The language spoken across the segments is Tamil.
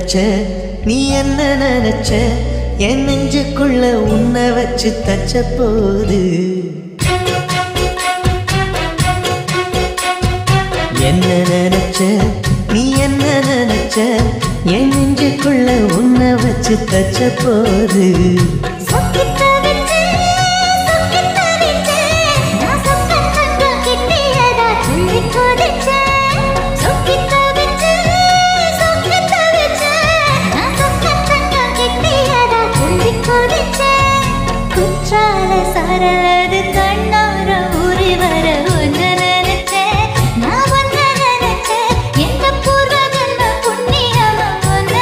நினைச்ச நீ என்ன நினைச்ச என் நெஞ்சுக்குள்ள உன்னை வச்சு தச்ச போது என்ன நினைச்ச நீ என்ன நினைச்ச என் நெஞ்சுக்குள்ள உன்னை வச்சு தச்ச போது சொக்கித்த வச்சு, சொக்கித்த வச்சு, நான் சொக்க தங்கம் கிட்டியதா துள்ளி குதிச்சேன். சொக்கித்த வச்சு, சொக்கித்த வச்சு, நான் சொக்க தங்கம் கிட்டியதா துள்ளி குதிச்சேன். குற்றால சரலது கண்ணோர ஊறி வர ஒன்று நினைச்சேன் நான் ஒன்று நினைச்சேன் எந்த பூர்வ ஜன்ம புண்ணியமா ஒன்று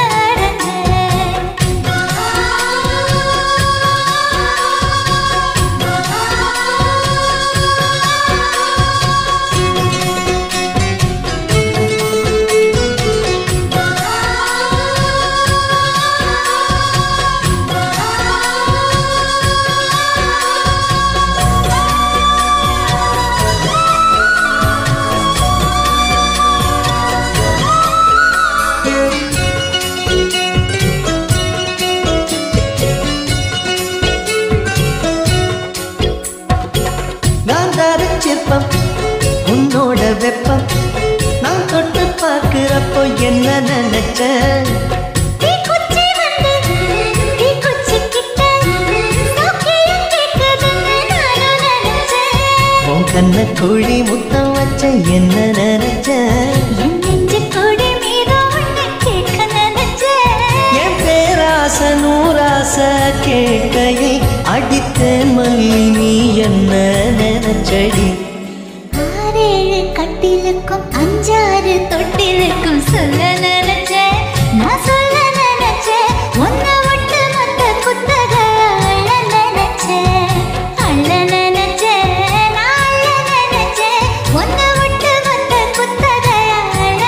நான் சிற்பம் உன்னோட வெப்பம் நான் தொட்டு பார்க்கிறப்போ என்ன நினைச்ச தீக்குச்சி வந்து தீக்குச்சி கிட்ட சோக்கியம் கேட்குதுன்னு நானும் நினைச்சேன் உன் கண்ண குழி முத்தம் வச்ச என்ன நினைச்ச என் நெஞ்சு கொடி மீது ஒன்று கேட்க நினைச்சேன் என் பேராச நூராச கேட்கையில் அடித்தேன் மல்லி நீ என்ன நினைச்சடி ஆறேழு கட்டிலுக்கும் அஞ்சாறு தொட்டிலுக்கும் சொல்ல நினைச்சேன் நான் சொல்ல நினைச்சேன் உன்னை விட்டு மொத்த குத்தக அள்ள நினைச்சேன் அள்ள நினைச்சேன் நான் அள்ள நினைச்சேன் உன்னை விட்டு மொத்த குத்தக அள்ள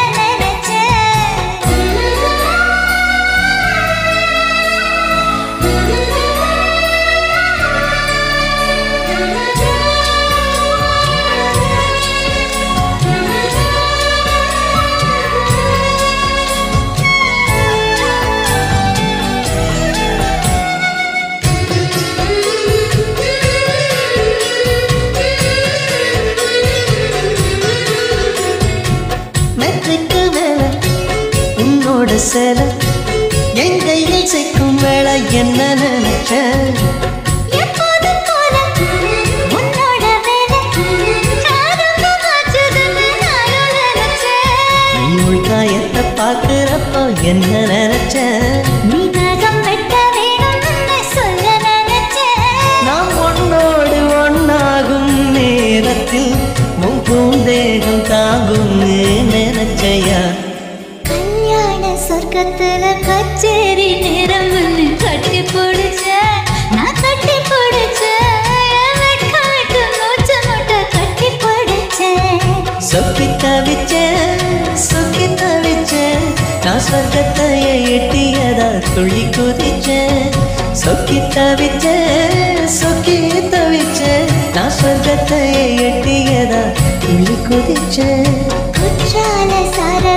மெட்ரிக்கு மேல உன்னோட சேலை என் கையில் சிக்கும் வேலை என்ன நினைச்ச எப்போதும் போல உன்னோட வேலை ஆரம்பமாச்சுதுன்னு நானும் நினைச்சேன் நீ உள்காயத்தை பார்க்கிறப்போ என்ன நினைச்ச நீ நகம் வெட்ட வேணும்னு சொல்ல நினைச்சேன் நாம் ஒன்னோடு ஒன்னாகும் நேரத்தில் உன் பூந்தேகம் தாங்கும்னு நினைச்சையா கல்யாண சொர்க்கத்துல கச்சேரி நேரம் ஒண்ணு கட்டி பிடிச்ச நான் கட்டி பிடிச்சேன் வெட்க விட்டு மூச்சு முட்டை கட்டி பிடிச்சேன் சொக்கி தவிச்சேன் சொக்கி தவிச்சேன் நான் சொர்க்கத்தையே எட்டியதா துள்ளி குதிச்சேன் சொக்கி தவிச்சேன் சொக்கி தவிச்சேன் நான் சொர்க்கத்தையே எட்டியதா துள்ளி குதிச்சேன் குற்றால சார